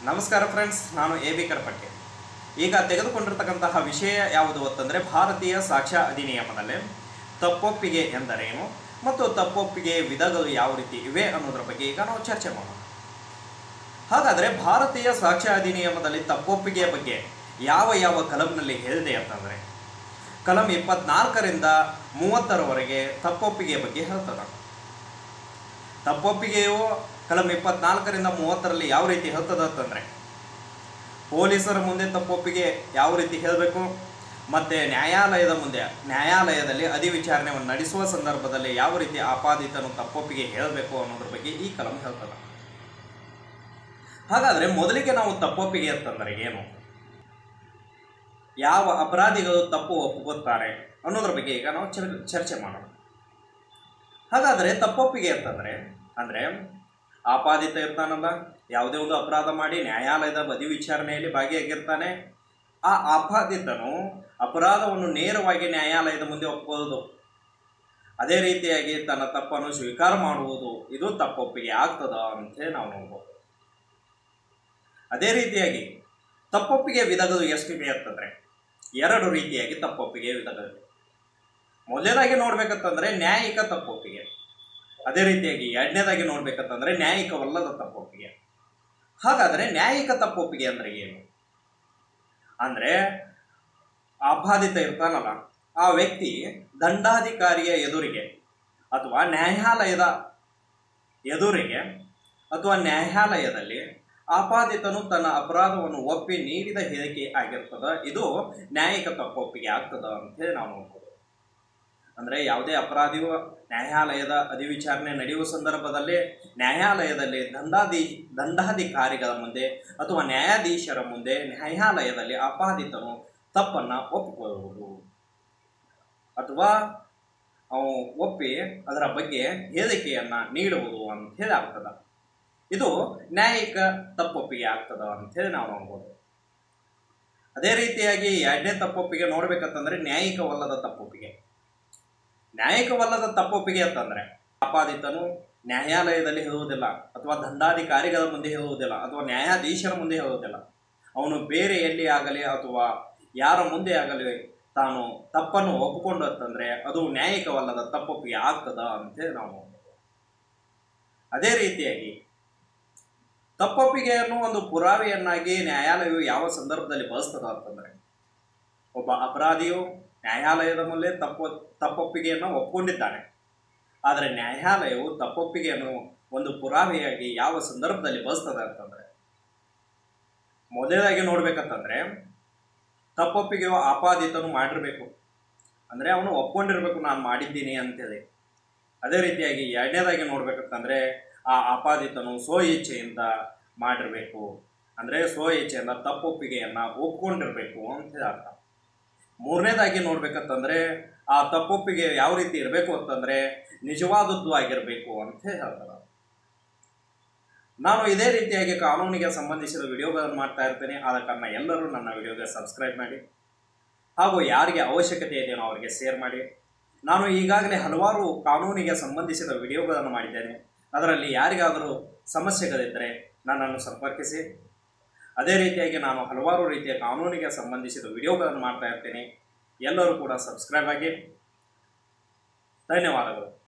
ನಮಸ್ಕಾರ ಫ್ರೆಂಡ್ಸ್ ನಾನು A B ಕರ್ಪಟ್ಟೆ ಈಗ ತೆಗೆದುಕೊಂಡಿರ್ತಕ್ಕಂತಹ ವಿಷಯ ಯಾವುದು ಅಂತಂದರೆ ಭಾರತೀಯ ಸಾಕ್ಷ್ಯ ಅಧಿನಿಯಮದಲ್ಲಿ ತಪ್ಪೊಪ್ಪಿಗೆ ಎಂದರೇನು ಮತ್ತು ತಪ್ಪೊಪ್ಪಿಗೆ ವಿಧಗಳು ಯಾವ ರೀತಿ ಇವೆ ಅನ್ನೋದ್ರ ಬಗ್ಗೆ ಈಗ ನಾವು ಚರ್ಚೆ ಮಾಡೋಣ ಹಾಗಾದರೆ ಭಾರತೀಯ ಸಾಕ್ಷ್ಯ ಅಧಿನಿಯಮದಲ್ಲಿ ತಪ್ಪೊಪ್ಪಿಗೆಯ ಬಗ್ಗೆ ಯಾವ ಯಾವ ಕಲಂನಲ್ಲಿ ಹೇಳಿದೆ ಅಂತಂದರೆ ಕಲಂ ಇಪ್ಪತ್ನಾಲ್ಕರಿಂದ ಮೂವತ್ತರವರೆಗೆ ತಪ್ಪೊಪ್ಪಿಗೆಯ ಬಗ್ಗೆ ಹೇಳ್ತದೆ ತಪ್ಪೊಪ್ಪಿಗೆಯು ಕಲಂ ಇಪ್ಪತ್ನಾಲ್ಕರಿಂದ ಮೂವತ್ತರಲ್ಲಿ ಯಾವ ರೀತಿ ಹೇಳ್ತದೆ ಅಂತಂದರೆ ಪೊಲೀಸರ ಮುಂದೆ ತಪ್ಪೊಪ್ಪಿಗೆ ಯಾವ ರೀತಿ ಹೇಳಬೇಕು ಮತ್ತು ನ್ಯಾಯಾಲಯದ ಮುಂದೆ ನ್ಯಾಯಾಲಯದಲ್ಲಿ ಅಧಿವಿಚಾರಣೆಯನ್ನು ನಡೆಸುವ ಸಂದರ್ಭದಲ್ಲಿ ಯಾವ ರೀತಿ ಆಪಾದಿತನು ತಪ್ಪೊಪ್ಪಿಗೆ ಹೇಳಬೇಕು ಅನ್ನೋದ್ರ ಬಗ್ಗೆ ಈ ಕಲಂ ಹೇಳ್ತದೆ ಹಾಗಾದರೆ ಮೊದಲಿಗೆ ನಾವು ತಪ್ಪೊಪ್ಪಿಗೆ ಅಂತಂದರೆ ಏನು ಯಾವ ಅಪರಾಧಿಗಳು ತಪ್ಪು ಒಪ್ಪುತ್ತಾರೆ ಅನ್ನೋದ್ರ ಬಗ್ಗೆ ಈಗ ನಾವು ಚರ್- ಚರ್ಚೆ ಮಾಡೋಣ ಹಾಗಾದರೆ ತಪ್ಪೊಪ್ಪಿಗೆ ಅಂತಂದರೆ ಅಂದರೆ ಆಪಾದಿತ ಇರ್ತಾನಲ್ಲ ಯಾವುದೇ ಒಂದು ಅಪರಾಧ ಮಾಡಿ ನ್ಯಾಯಾಲಯದ ಬದಿ ವಿಚಾರಣೆಯಲ್ಲಿ ಭಾಗಿಯಾಗಿರ್ತಾನೆ ಆ ಆಪಾದಿತನು ಅಪರಾಧವನ್ನು ನೇರವಾಗಿ ನ್ಯಾಯಾಲಯದ ಮುಂದೆ ಒಪ್ಪುವುದು ಅದೇ ರೀತಿಯಾಗಿ ತನ್ನ ತಪ್ಪನ್ನು ಸ್ವೀಕಾರ ಮಾಡುವುದು ಇದು ತಪ್ಪೊಪ್ಪಿಗೆ ಆಗ್ತದ ಅಂತ ನಾವು ನೋಡ್ಬೋದು ಅದೇ ರೀತಿಯಾಗಿ ತಪ್ಪೊಪ್ಪಿಗೆ ವಿಧಗಳು ಎಷ್ಟಿವೆ ಅಂತಂದರೆ ಎರಡು ರೀತಿಯಾಗಿ ತಪ್ಪೊಪ್ಪಿಗೆ ವಿಧಗಳಿವೆ ಮೊದಲನೇದಾಗಿ ನೋಡ್ಬೇಕಂತಂದ್ರೆ ನ್ಯಾಯಿಕ ತಪ್ಪೊಪ್ಪಿಗೆ ಅದೇ ರೀತಿಯಾಗಿ ಎರಡನೇದಾಗಿ ನೋಡ್ಬೇಕಂತಂದ್ರೆ ನ್ಯಾಯಿಕವಲ್ಲದ ತಪ್ಪೊಪ್ಪಿಗೆ ಹಾಗಾದರೆ ನ್ಯಾಯಿಕ ತಪ್ಪೊಪ್ಪಿಗೆ ಅಂದ್ರೆ ಏನು ಅಂದ್ರೆ ಆಪಾದಿತ ಇರ್ತಾನಲ್ಲ ಆ ವ್ಯಕ್ತಿ ದಂಡಾಧಿಕಾರಿಯ ಎದುರಿಗೆ ಅಥವಾ ನ್ಯಾಯಾಲಯದ ಎದುರಿಗೆ ಅಥವಾ ನ್ಯಾಯಾಲಯದಲ್ಲಿ ಆಪಾದಿತನು ತನ್ನ ಅಪರಾಧವನ್ನು ಒಪ್ಪಿ ನೀಡಿದ ಹೇಳಿಕೆ ಆಗಿರ್ತದ ಇದು ನ್ಯಾಯಿಕ ತಪ್ಪೊಪ್ಪಿಗೆ ಆಗ್ತದ ಅಂತ ಹೇಳಿ ನಾವು ನೋಡ್ಬೋದು ಅಂದರೆ ಯಾವುದೇ ಅಪರಾಧಿಯು ನ್ಯಾಯಾಲಯದ ಅಧಿವಿಚಾರಣೆ ನಡೆಯುವ ಸಂದರ್ಭದಲ್ಲಿ ನ್ಯಾಯಾಲಯದಲ್ಲಿ ದಂಡಾಧಿ ದಂಡಾಧಿಕಾರಿಗಳ ಮುಂದೆ ಅಥವಾ ನ್ಯಾಯಾಧೀಶರ ಮುಂದೆ ನ್ಯಾಯಾಲಯದಲ್ಲಿ ಆಪಾದಿತನು ತಪ್ಪನ್ನು ಒಪ್ಪಿಕೊಳ್ಳುವುದು ಅಥವಾ ಅವು ಒಪ್ಪಿ ಅದರ ಬಗ್ಗೆ ಹೇಳಿಕೆಯನ್ನು ನೀಡುವುದು ಅಂತ ಹೇಳಿ ಆಗ್ತದ ಇದು ನ್ಯಾಯಿಕ ತಪ್ಪೊಪ್ಪಿಗೆ ಆಗ್ತದ ಅಂತ ಹೇಳಿ ನಾವು ನೋಡ್ಬೋದು ಅದೇ ರೀತಿಯಾಗಿ ಎರಡನೇ ತಪ್ಪೊಪ್ಪಿಗೆ ನೋಡ್ಬೇಕಂತಂದ್ರೆ ನ್ಯಾಯಿಕವಲ್ಲದ ತಪ್ಪೊಪ್ಪಿಗೆ ನ್ಯಾಯಿಕವಲ್ಲದ ತಪ್ಪೊಪ್ಪಿಗೆ ಅಂತಂದ್ರೆ ಆಪಾದಿತನು ನ್ಯಾಯಾಲಯದಲ್ಲಿ ಹೇಳುವುದಿಲ್ಲ ಅಥವಾ ದಂಡಾಧಿಕಾರಿಗಳ ಮುಂದೆ ಹೇಳುವುದಿಲ್ಲ ಅಥವಾ ನ್ಯಾಯಾಧೀಶರ ಮುಂದೆ ಹೇಳುವುದಿಲ್ಲ ಅವನು ಬೇರೆ ಎಲ್ಲಿ ಆಗಲಿ ಅಥವಾ ಯಾರ ಮುಂದೆ ಆಗಲಿ ತಾನು ತಪ್ಪನ್ನು ಒಪ್ಪಿಕೊಂಡು ಅಂತಂದ್ರೆ ಅದು ನ್ಯಾಯಿಕವಲ್ಲದ ತಪ್ಪೊಪ್ಪಿಗೆ ಆಗ್ತದ ಅಂತೇಳಿ ನಾವು ನೋಡ್ಬೋದು ಅದೇ ರೀತಿಯಾಗಿ ತಪ್ಪೊಪ್ಪಿಗೆಯನ್ನು ಒಂದು ಪುರಾವೆಯನ್ನಾಗಿ ನ್ಯಾಯಾಲಯವು ಯಾವ ಸಂದರ್ಭದಲ್ಲಿ ಬಳಸ್ತದ ಅಂತಂದ್ರೆ ಒಬ್ಬ ಅಪರಾಧಿಯು ನ್ಯಾಯಾಲಯದ ಮುಂದೆ ತಪ್ಪು ತಪ್ಪೊಪ್ಪಿಗೆಯನ್ನು ಒಪ್ಪಿಕೊಂಡಿದ್ದಾನೆ ಆದರೆ ನ್ಯಾಯಾಲಯವು ತಪ್ಪೊಪ್ಪಿಗೆಯನ್ನು ಒಂದು ಪುರಾವೆಯಾಗಿ ಯಾವ ಸಂದರ್ಭದಲ್ಲಿ ಬಳಸ್ತದೆ ಅಂತಂದ್ರೆ ಮೊದಲದಾಗಿ ನೋಡ್ಬೇಕಂತಂದ್ರೆ ತಪ್ಪೊಪ್ಪಿಗೆಯು ಆಪಾದಿತನು ಮಾಡಿರಬೇಕು ಅಂದರೆ ಅವನು ಒಪ್ಕೊಂಡಿರ್ಬೇಕು ನಾನು ಮಾಡಿದ್ದೀನಿ ಅಂತೇಳಿ ಅದೇ ರೀತಿಯಾಗಿ ಎರಡನೇದಾಗಿ ನೋಡ್ಬೇಕಂತಂದ್ರೆ ಆ ಆಪಾದಿತನು ಸ್ವ ಇಚ್ಛೆಯಿಂದ ಮಾಡಿರಬೇಕು ಅಂದರೆ ಸ್ವ ಇಚ್ಛೆಯಿಂದ ತಪ್ಪೊಪ್ಪಿಗೆಯನ್ನು ಒಪ್ಕೊಂಡಿರ್ಬೇಕು ಅಂತ ಹೇಳಿ ಅರ್ಥ ಮೂರನೇದಾಗಿ ನೋಡ್ಬೇಕಂತಂದ್ರೆ ಆ ತಪ್ಪೊಪ್ಪಿಗೆ ಯಾವ ರೀತಿ ಇರಬೇಕು ಅಂತಂದ್ರೆ ನಿಜವಾದದ್ದು ಆಗಿರಬೇಕು ಅಂತ ಹೇಳ್ತಾರೆ ನಾನು ಇದೇ ರೀತಿಯಾಗಿ ಕಾನೂನಿಗೆ ಸಂಬಂಧಿಸಿದ ವಿಡಿಯೋಗಳನ್ನು ಮಾಡ್ತಾ ಇರ್ತೇನೆ ಆದ ಕಾರಣ ಎಲ್ಲರೂ ನನ್ನ ವಿಡಿಯೋಗೆ ಸಬ್ಸ್ಕ್ರೈಬ್ ಮಾಡಿ ಹಾಗೂ ಯಾರಿಗೆ ಅವಶ್ಯಕತೆ ಇದೆಯೋ ಅವರಿಗೆ ಶೇರ್ ಮಾಡಿ ನಾನು ಈಗಾಗಲೇ ಹಲವಾರು ಕಾನೂನಿಗೆ ಸಂಬಂಧಿಸಿದ ವಿಡಿಯೋಗಳನ್ನು ಮಾಡಿದ್ದೇನೆ ಅದರಲ್ಲಿ ಯಾರಿಗಾದರೂ ಸಮಸ್ಯೆಗಳಿದ್ದರೆ ನನ್ನನ್ನು ಸಂಪರ್ಕಿಸಿ ಅದೇ ರೀತಿಯಾಗಿ ನಾನು ಹಲವಾರು ರೀತಿಯ ಕಾನೂನಿಗೆ ಸಂಬಂಧಿಸಿದ ವಿಡಿಯೋಗಳನ್ನು ಮಾಡ್ತಾ ಇರ್ತೇನೆ ಎಲ್ಲರೂ ಕೂಡ ಸಬ್ಸ್ಕ್ರೈಬ್ ಆಗಿ ಧನ್ಯವಾದಗಳು